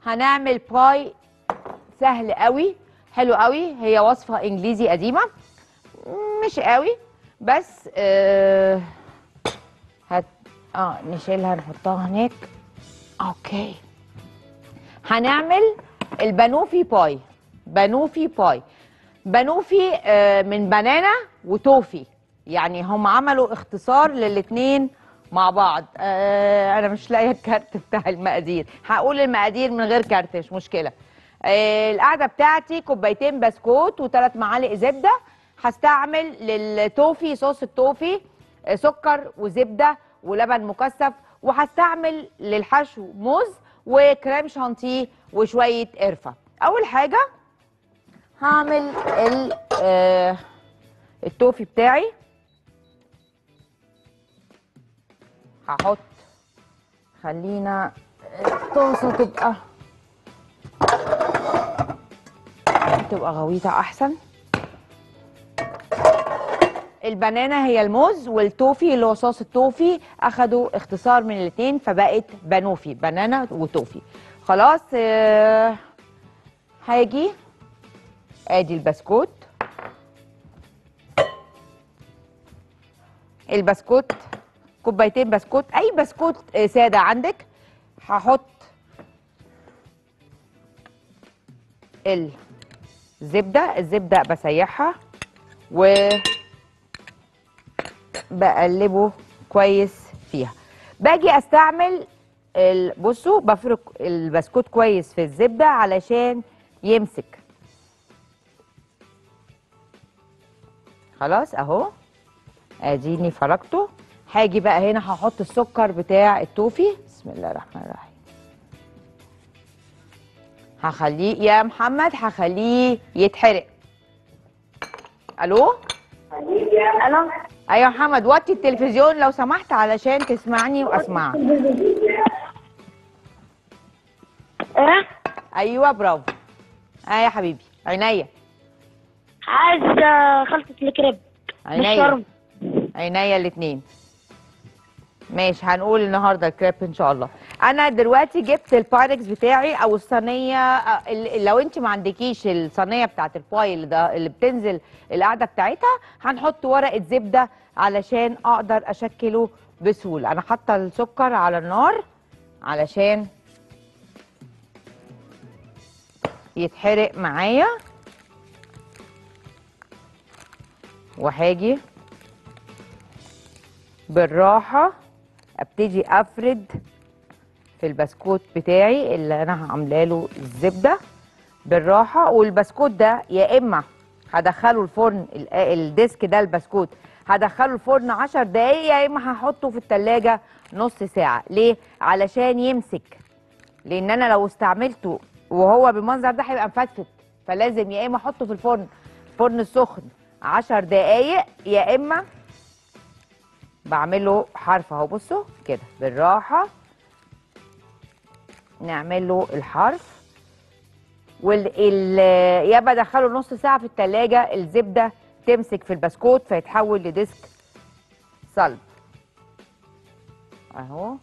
هنعمل باي سهل قوي حلو قوي هي وصفه انجليزي قديمه مش قوي بس آه هت اه نشيلها نحطها هناك اوكي هنعمل البانوفي باي بانوفي باي بانوفي آه من بنانا وتوفي يعني هم عملوا اختصار للاتنين مع بعض آه انا مش لاقيه الكارت بتاع المقادير هقول المقادير من غير كارت مش مشكله آه القعده بتاعتي كوبايتين بسكوت وثلاث معالق زبده هستعمل للتوفي صوص التوفي آه، سكر وزبده ولبن مكثف وهستعمل للحشو موز وكريم شانتيه وشويه قرفه اول حاجه هعمل ال آه، التوفي بتاعي هحط خلينا الطاسه تبقى تبقى غويطه احسن البنانه هي الموز والتوفي اللي هو صوص التوفي اخدوا اختصار من الاثنين فبقت بنوفي بنانه وتوفي خلاص آه، هاجي ادي البسكوت البسكوت كوبايتين بسكوت اي بسكوت آه، ساده عندك هحط الزبده الزبده بسيحها و بقلبه كويس فيها باجي استعمل ال- بصوا بفرك البسكوت كويس في الزبده علشان يمسك خلاص اهو اديني فركته هاجي بقى هنا هحط السكر بتاع التوفي بسم الله الرحمن الرحيم هخليه يا محمد هخليه يتحرق الو الو ايوه يا محمد وطي التلفزيون لو سمحت علشان تسمعني واسمعك ايه ايوه برافو اه يا حبيبي عينيا عايز آه، خلطة الكريب عينيا بالشرم عينيا الاثنين ماشي هنقول النهارده الكريب ان شاء الله انا دلوقتي جبت البايركس بتاعي او الصينيه آه، ال- لو انت ما عندكيش الصينيه بتاعت الباي اللي ده اللي بتنزل القعده بتاعتها هنحط ورقه زبده علشان اقدر اشكله بسهوله انا حاطه السكر على النار علشان يتحرق معايا وهاجي بالراحة ابتدي افرد في البسكوت بتاعي اللي انا عامله له الزبدة بالراحة والبسكوت ده يا اما هدخله الفرن ال- الديسك ده البسكوت هدخله الفرن 10 دقايق يا اما هحطه في التلاجة نص ساعة ليه؟ علشان يمسك لان انا لو استعملته وهو بالمنظر ده هيبقى مفتفت فلازم يا اما احطه في الفرن الفرن السخن 10 دقايق يا اما بعمله حرف اهو بصوا كده بالراحه نعمل له الحرف وال ال يا بدخله نص ساعه في التلاجة الزبده تمسك في البسكوت فيتحول لديسك صلب اهو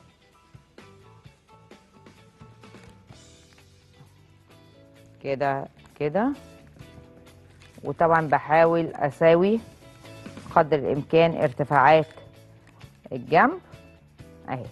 كده كده وطبعا بحاول اساوي قدر الامكان ارتفاعات الجنب اهي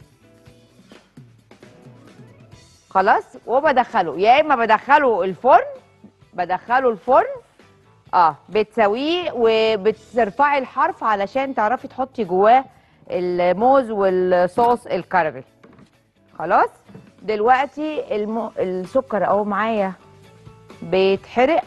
خلاص وبدخله يا اما بدخله الفرن بدخله الفرن اه بتسويه وبترفعي الحرف علشان تعرفي تحطي جواه الموز والصوص الكراميل خلاص دلوقتي الم... السكر اهو معايا بيتحرق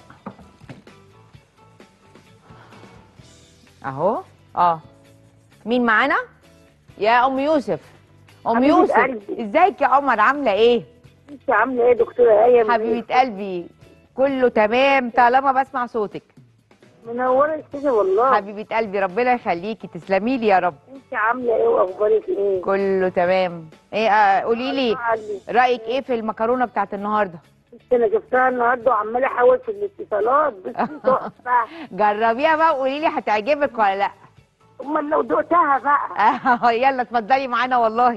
اهو اه مين معانا يا ام يوسف ام حبيبة يوسف قلبي. ازيك يا قمر عامله ايه انت عامله ايه يا دكتوره ايه حبيبه قلبي كله تمام طالما بسمع صوتك منوره السنه والله حبيبه قلبي ربنا يخليكي تسلمي لي يا رب انت عامله ايه واخبارك ايه كله تمام ايه آه قولي لي علي. رايك ايه في المكرونه بتاعت النهارده انت انا جبتها النهارده وعماله احاول في الاتصالات بس تحفه جربيها بقى وقولي لي هتعجبك ولا لا امال لو دقتها بقى آه، يلا اتفضلي معانا والله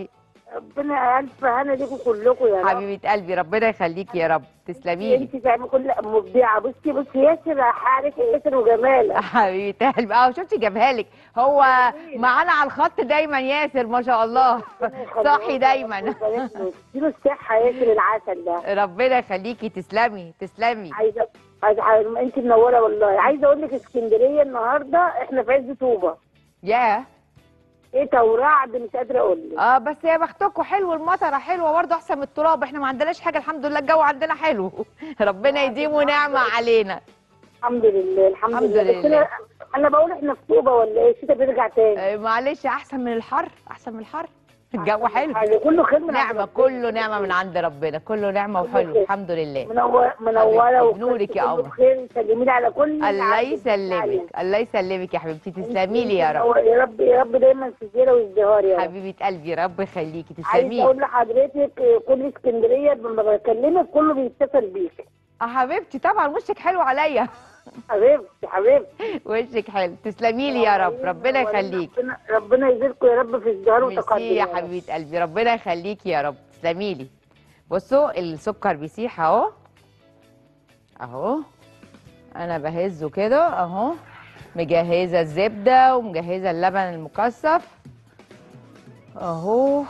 ربنا الف هنا ليكم كلكم يا رب حبيبه قلبي ربنا يخليكي يا رب تسلمي لي انت تعملي كل مبدعه بصي بصي ياسر حالك ياسر وجمالك حبيبه قلبي اه شفتي جابها لك هو معانا على الخط دايما ياسر ما شاء الله صاحي دايما اديله الصحه ياسر العسل ده ربنا يخليكي تسلمي تسلمي عايزه عايزه عايزة- انت منوره والله عايزه اقول لك اسكندريه النهارده احنا في عز طوبه ياه ايه ورعد مش قادره اقول لك اه بس يا بختكم حلو المطره حلوه برضه احسن من التراب احنا ما عندناش حاجه الحمد لله الجو عندنا حلو ربنا يديمه نعمه علينا الحمد لله الحمد, الحمد لله, بس لله. انا انا بقول احنا في طوبه ولا ايه الشتا بيرجع تاني آه، معلش احسن من الحر احسن من الحر الجو حلو حاجة كله خير من عند نعمه ربنا. كله نعمه من عند ربنا كله نعمه وحلو خير. الحمد لله منور منوره حبيبتي، وكل- بنورك يا كله قمر. بخير سلمي لي على كل اللي الله عندك يسلمك الله يسلمك يا حبيبتي تسلمي لي يا رب منور- يا رب يا رب دايما في زياده وازدهار يا رب حبيبه قلبي رب يخليكي عايز تسلمي اقول لحضرتك كل اسكندريه لما بكلمك كله بيتصل بيك اه حبيبتي طبعا وشك حلو عليا حبيبتي حبيبتي وشك حلو تسلمي لي يا رب ربنا يخليك ربنا, ربنا يزيدكم يا رب في ازدهار وتقدم ميرسي يا رب. حبيبه قلبي ربنا يخليكي يا رب تسلمي لي بصوا السكر بيسيح اهو اهو انا بهزه كده اهو مجهزه الزبده ومجهزه اللبن المكثف اهو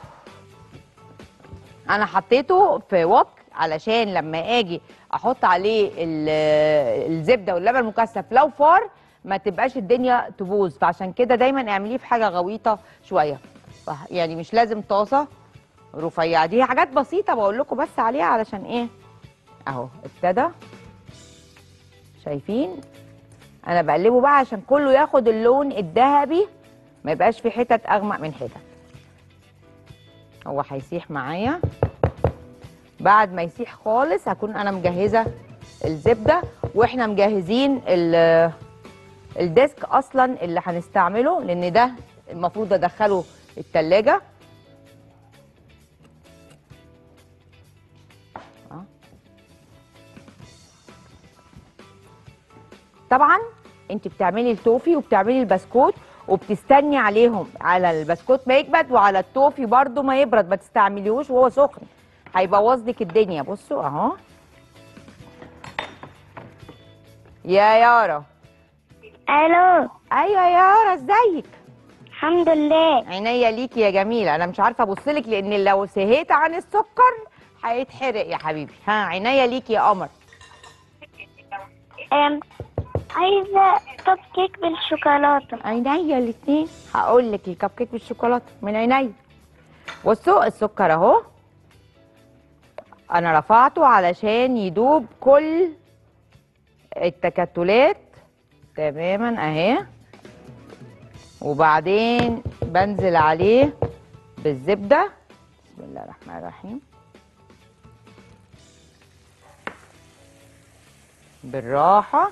انا حطيته في وك علشان لما اجي احط عليه ال- الزبده واللبن المكثف لو فار ما تبقاش الدنيا تبوظ فعشان كده دايما اعمليه في حاجه غويطه شويه ف- يعني مش لازم طاسه رفيعه دي حاجات بسيطه بقول لكم بس عليها علشان ايه اهو ابتدى شايفين انا بقلبه بقى عشان كله ياخد اللون الذهبي ما يبقاش في حتت اغمق من حتت هو هيسيح معايا بعد ما يسيح خالص هكون انا مجهزه الزبده واحنا مجهزين ال- الديسك اصلا اللي هنستعمله لان ده المفروض ادخله التلاجة آه. طبعا انت بتعملي التوفي وبتعملي البسكوت وبتستني عليهم على البسكوت ما يكبد وعلى التوفي برضو ما يبرد ما تستعمليهوش وهو سخن هيبوظ لك الدنيا بصوا اهو يا يارا الو ايوه يا يارا ازيك الحمد لله عينيا ليكي يا جميله انا مش عارفه ابص لك لان لو سهيت عن السكر هيتحرق يا حبيبي ها عينيا ليكي يا قمر أم عايزة كب كيك بالشوكولاتة عينيا الاثنين هقول لك الكب كيك بالشوكولاته من عينيا بصوا السكر اهو انا رفعته علشان يدوب كل التكتلات تماما اهي وبعدين بنزل عليه بالزبده بسم الله الرحمن الرحيم بالراحه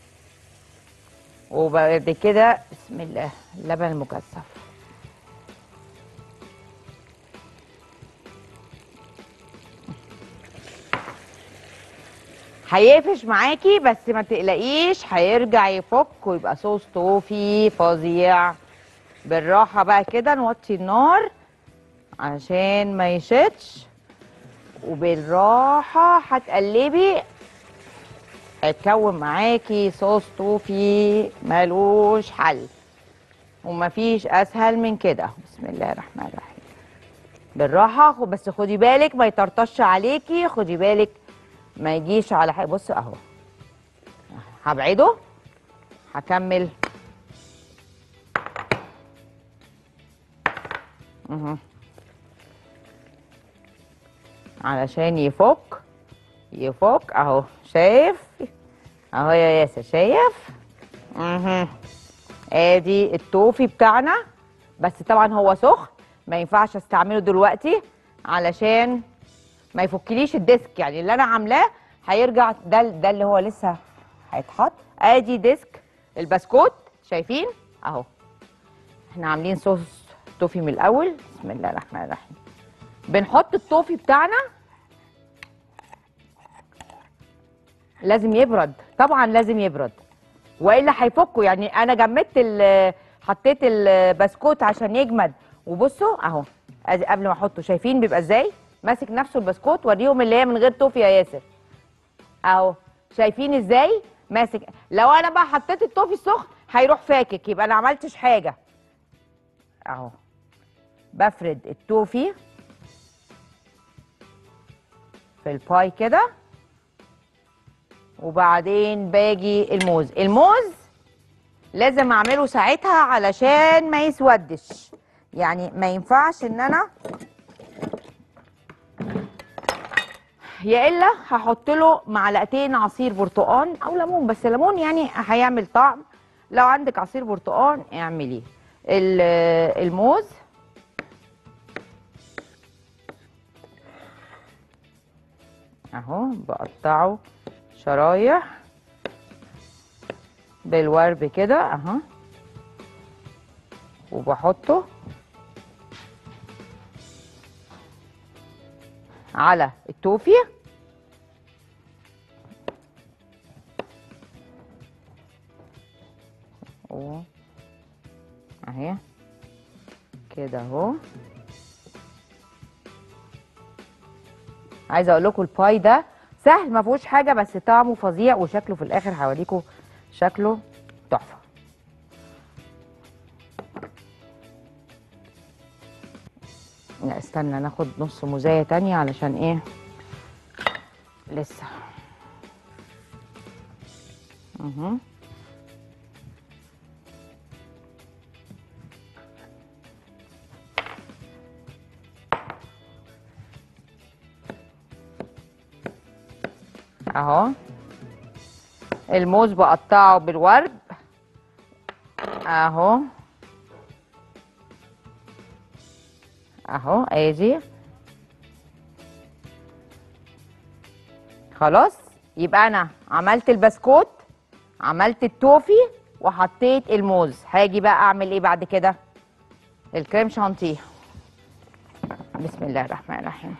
وبعد كده بسم الله اللبن المكثف هيقفش معاكي بس ما تقلقيش هيرجع يفك ويبقى صوص توفي فظيع بالراحه بقى كده نوطي النار عشان ما يشتش وبالراحه هتقلبي هيتكون معاكي صوص توفي ملوش حل ومفيش اسهل من كده بسم الله الرحمن الرحيم بالراحه خ- بس خدي بالك ما يطرطش عليكي خدي بالك ما يجيش على حاجه بص اهو هبعده هكمل اهو علشان يفك يفك اهو شايف اهو يا ياسر شايف اها ادي التوفي بتاعنا بس طبعا هو سخن ما ينفعش استعمله دلوقتي علشان ما يفكليش الديسك يعني اللي انا عاملاه هيرجع ده ده اللي هو لسه هيتحط ادي ديسك البسكوت شايفين اهو احنا عاملين صوص توفي من الاول بسم الله الرحمن الرحيم بنحط التوفي بتاعنا لازم يبرد طبعا لازم يبرد والا هيفكوا يعني انا جمدت ال- حطيت البسكوت عشان يجمد وبصوا اهو ادي قبل ما احطه شايفين بيبقى ازاي ماسك نفسه البسكوت وريهم اللي هي من غير توفي يا ياسر اهو شايفين ازاي ماسك لو انا بقى حطيت التوفي السخن هيروح فاكك يبقى انا عملتش حاجه اهو بفرد التوفي في الباي كده وبعدين باجي الموز الموز لازم اعمله ساعتها علشان ما يسودش يعني ما ينفعش ان انا يا الا هحط له معلقتين عصير برتقان او ليمون بس ليمون يعني هيعمل طعم لو عندك عصير برتقان اعمليه ال- الموز اهو بقطعه شرايح بالورب كده اهو وبحطه على التوفي و- اهي كده اهو عايزه اقول لكم الباي ده سهل ما فيهوش حاجه بس طعمه فظيع وشكله في الاخر هوريكم شكله تحفه لا استنى ناخد نص موزايه تانية علشان ايه لسه اها اهو الموز بقطعه بالورد اهو اهو ادي خلاص يبقى انا عملت البسكوت عملت التوفي وحطيت الموز هاجي بقى اعمل ايه بعد كده الكريم شانتيه بسم الله الرحمن الرحيم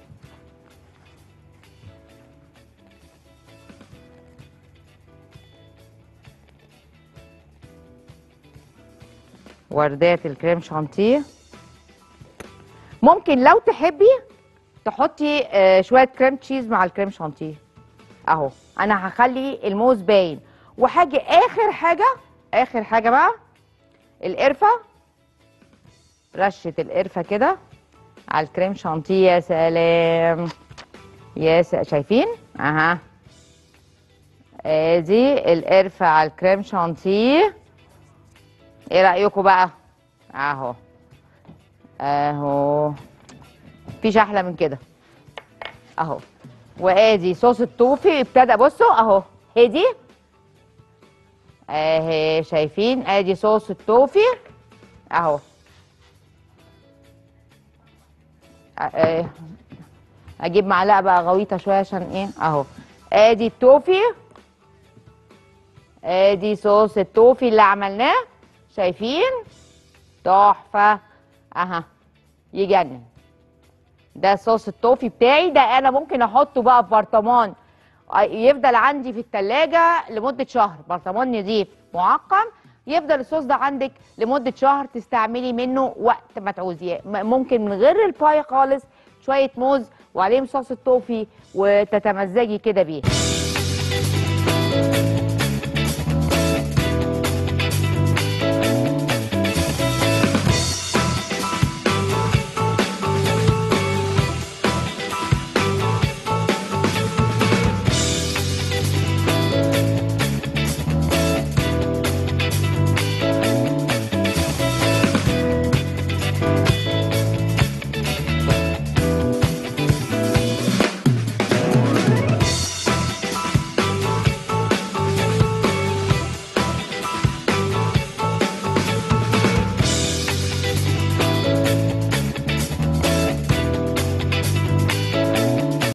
وردات الكريم شانتيه ممكن لو تحبي تحطي آه، شويه كريم تشيز مع الكريم شانتيه اهو انا هخلي الموز باين وهاجي اخر حاجه اخر حاجه بقى القرفه رشه القرفه كده على الكريم شانتيه يا سلام يا س... شايفين اها ادي القرفه على الكريم شانتيه ايه رايكم بقى اهو اهو مفيش احلى من كده اهو وادي صوص التوفي ابتدى بصوا اهو هدي اهي شايفين ادي صوص التوفي اهو اه، اجيب معلقه بقى غويطه شويه عشان ايه اهو ادي التوفي ادي صوص التوفي اللي عملناه شايفين تحفه اها يجنن ده صوص التوفي بتاعي ده انا ممكن احطه بقى في برطمان يفضل عندي في التلاجة لمدة شهر برطمان نضيف معقم يفضل الصوص ده عندك لمدة شهر تستعملي منه وقت ما تعوزي م- ممكن من غير الباي خالص شوية موز وعليهم صوص التوفي وتتمزجي كده بيه